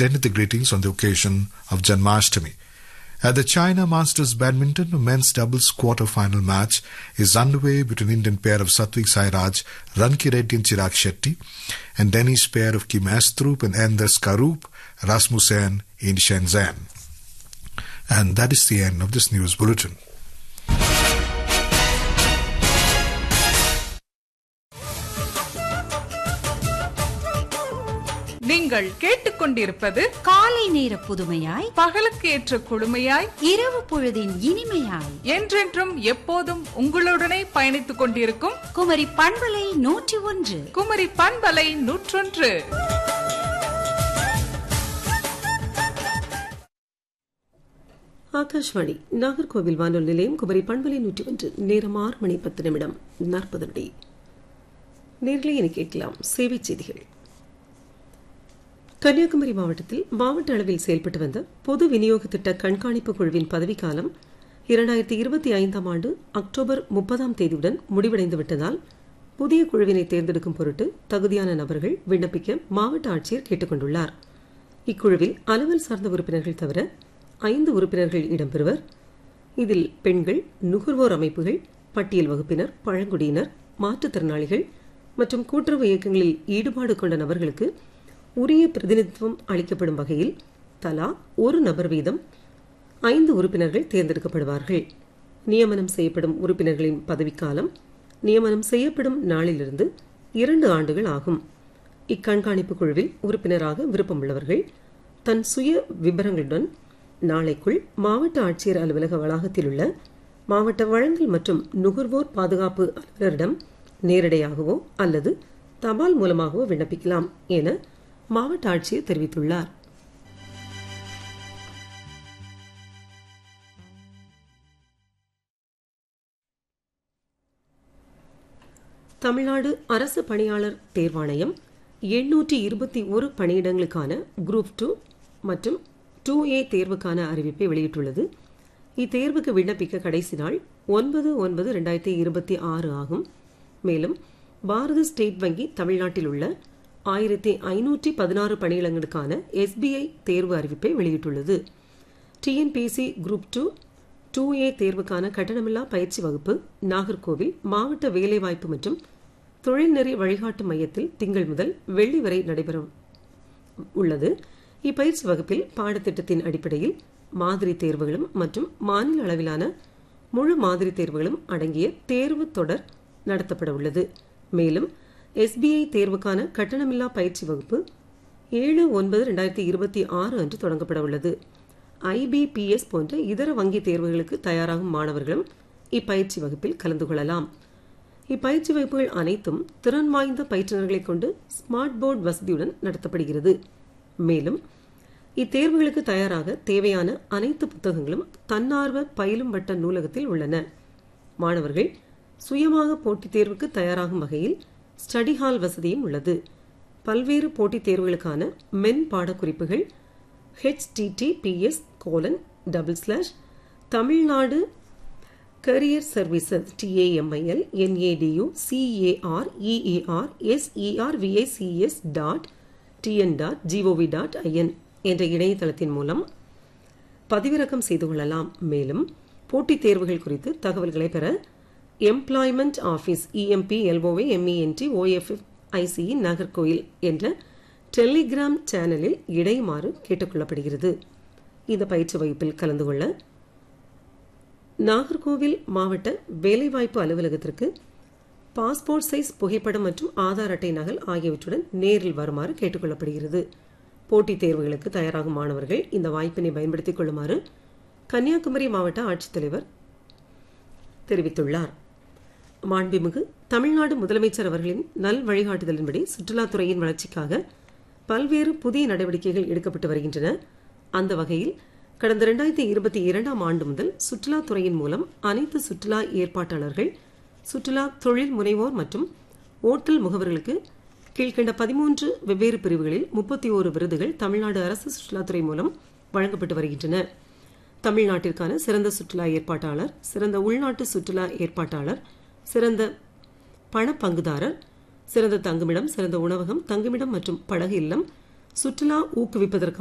extended the greetings on the occasion of Janmashtami. At the China Masters Badminton men's doubles quarter-final match is underway between Indian pair of Satvik Sairaj, Ranki Reddy and Chirag Shetty, and Danish pair of Kim Astrup and Anders Karup, Rasmussen in Shenzhen. And that is the end of this news bulletin. நீங்கள் கேட்டுக்கொண்டிருப்பது காலை நேர புதுமையாய் பகலுக்கு ஏற்ற குழுமையாய் இரவு பொழுதின் இனிமையாய் என்றென்றும் எப்போதும் உங்களுடனே பயணித்துக் கொண்டிருக்கும் குமரி பண்பலை நூற்றி ஒன்று குமரி பண்பலை நூற்றொன்று ஆகாஷ்வாணி நாகர்கோவில் வானொலி நிலையம் குமரி பண்பலை நூற்றி ஒன்று நேரம் ஆறு மணி பத்து நிமிடம் நாற்பது நொடி நேரிலே என கேட்கலாம் சேவை செய்திகள் கன்னியாகுமரி மாவட்டத்தில் மாவட்ட அளவில் செயல்பட்டு வந்த பொது விநியோக திட்ட கண்காணிப்பு குழுவின் பதவிக்காலம் இரண்டாயிரத்தி இருபத்தி ஐந்தாம் ஆண்டு அக்டோபர் முப்பதாம் தேதியுடன் முடிவடைந்து விட்டதால் புதிய குழுவினை தேர்ந்தெடுக்கும் பொருட்டு தகுதியான நபர்கள் விண்ணப்பிக்க மாவட்ட ஆட்சியர் கேட்டுக் கொண்டுள்ளார் இக்குழுவில் அலுவல் சார்ந்த உறுப்பினர்கள் தவிர ஐந்து உறுப்பினர்கள் இடம்பெறுவர் இதில் பெண்கள் நுகர்வோர் அமைப்புகள் பட்டியல் வகுப்பினர் பழங்குடியினர் மாற்றுத்திறனாளிகள் மற்றும் கூட்டுறவு இயக்கங்களில் ஈடுபாடு கொண்ட நபர்களுக்கு உரிய பிரதிநிதித்துவம் அளிக்கப்படும் வகையில் தலா ஒரு நபர் வீதம் ஐந்து உறுப்பினர்கள் தேர்ந்தெடுக்கப்படுவார்கள் நியமனம் செய்யப்படும் உறுப்பினர்களின் பதவிக்காலம் நியமனம் செய்யப்படும் நாளிலிருந்து இரண்டு ஆண்டுகள் ஆகும் இக்கண்காணிப்பு குழுவில் உறுப்பினராக விருப்பமுள்ளவர்கள் தன் சுய விபரங்களுடன் நாளைக்குள் மாவட்ட ஆட்சியர் அலுவலக வளாகத்தில் உள்ள மாவட்ட வழங்கல் மற்றும் நுகர்வோர் பாதுகாப்பு அலுவலரிடம் நேரடியாகவோ அல்லது தபால் மூலமாகவோ விண்ணப்பிக்கலாம் என மாவட்ட ஆட்சியர் தெரிவித்துள்ளார் தமிழ்நாடு அரசு பணியாளர் தேர்வாணையம் எண்ணூற்றி இருபத்தி ஒரு பணியிடங்களுக்கான குரூப் டூ மற்றும் டூ ஏ தேர்வுக்கான அறிவிப்பை வெளியிட்டுள்ளது இத்தேர்வுக்கு விண்ணப்பிக்க கடைசி நாள் ஒன்பது ஒன்பது ரெண்டாயிரத்தி இருபத்தி ஆறு ஆகும் மேலும் பாரத ஸ்டேட் வங்கி தமிழ்நாட்டில் உள்ள ஆயிரத்தி ஐநூற்றி பதினாறு பணியிடங்களுக்கான எஸ்பிஐ தேர்வு அறிவிப்பை வெளியிட்டுள்ளது TNPSC group two two A தேர்வுக்கான கட்டணமில்லா பயிற்சி வகுப்பு நாகர்கோவில் மாவட்ட வேலைவாய்ப்பு மற்றும் தொழில்நெறி வழிகாட்டு மையத்தில் திங்கள் முதல் வெள்ளி வரை நடைபெறும் உள்ளது இப்பயிற்சி வகுப்பில் பாடத்திட்டத்தின் அடிப்படையில் மாதிரி தேர்வுகளும் மற்றும் மாநில அளவிலான முழு மாதிரி தேர்வுகளும் அடங்கிய தேர்வு தொடர் நடத்தப்பட உள்ளது மேலும் எஸ்பிஐ தேர்வுக்கான கட்டணமில்லா பயிற்சி வகுப்பு ஏழு ஒன்பது ரெண்டாயிரத்தி இருபத்தி ஆறு அன்று தொடங்கப்பட உள்ளது ஐபிபிஎஸ் போன்ற இதர வங்கி தேர்வுகளுக்கு தயாராகும் மாணவர்களும் இப்பயிற்சி வகுப்பில் கலந்து கொள்ளலாம் இப்பயிற்சி வகுப்புகள் அனைத்தும் திறன் வாய்ந்த பயிற்றுநர்களை கொண்டு ஸ்மார்ட் போர்டு வசதியுடன் நடத்தப்படுகிறது மேலும் இத்தேர்வுகளுக்கு தயாராக தேவையான அனைத்து புத்தகங்களும் தன்னார்வ பயிலும் வட்ட நூலகத்தில் உள்ளன மாணவர்கள் சுயமாக போட்டித் தேர்வுக்கு தயாராகும் வகையில் ஸ்டடி ஹால் வசதியும் உள்ளது பல்வேறு போட்டித் தேர்வுகளுக்கான மென் பாடக்குறிப்புகள் HTTPS colon double slash Tamil Nadu career services T A M I L N A D U C A R E A R S E R V I C S dot TN dot G O V dot I N என்ற இணையதளத்தின் மூலம் பதிவிறக்கம் செய்து கொள்ளலாம் மேலும் போட்டித் தேர்வுகள் குறித்து தகவல்களை பெற employment office E M P L O A M E N T O F F I C E Nagercoil என்ற டெலிகிராம் சேனலில் இடைமாறு கேட்டுக்கொள்ளப்படுகிறது இந்த பயிற்சி வகுப்பில் கலந்து கொள்ள நாகர்கோவில் மாவட்ட வேலைவாய்ப்பு அலுவலகத்திற்கு பாஸ்போர்ட் சைஸ் புகைப்படம் மற்றும் ஆதார் அட்டை நகல் ஆகியவற்றுடன் நேரில் வருமாறு கேட்டுக்கொள்ளப்படுகிறது போட்டித் தேர்வுகளுக்கு தயாராகும் மாணவர்கள் இந்த வாய்ப்பினை பயன்படுத்திக் கொள்ளுமாறு கன்னியாகுமரி மாவட்ட ஆட்சித்தலைவர் தெரிவித்துள்ளார் மாண்புமிகு தமிழ்நாடு முதலமைச்சர் அவர்களின் நல் வழிகாட்டுதலின்படி சுற்றுலாத்துறையின் வளர்ச்சிக்காக பல்வேறு புதிய நடவடிக்கைகள் எடுக்கப்பட்டு வருகின்றன அந்த வகையில் கடந்த இரண்டாயிரத்தி இருபத்தி இரண்டாம் ஆண்டு முதல் சுற்றுலாத்துறையின் மூலம் அனைத்து சுற்றுலா ஏற்பாட்டாளர்கள் சுற்றுலா தொழில் முனைவோர் மற்றும் ஓட்டல் முகவர்களுக்கு கீழ்கண்ட பதிமூன்று வெவ்வேறு பிரிவுகளில் முப்பத்தி ஓரு விருதுகள் தமிழ்நாடு அரசு சுற்றுலாத்துறை மூலம் வழங்கப்பட்டு வருகின்றன தமிழ்நாட்டிற்கான சிறந்த சுற்றுலா ஏற்பாட்டாளர் சிறந்த உள்நாட்டு சுற்றுலா ஏற்பாட்டாளர் சிறந்த பண பங்குதாரர் சிறந்த தங்குமிடம் சிறந்த உணவகம் தங்குமிடம் மற்றும் படகு இல்லம் சுற்றுலா ஊக்குவிப்பதற்கான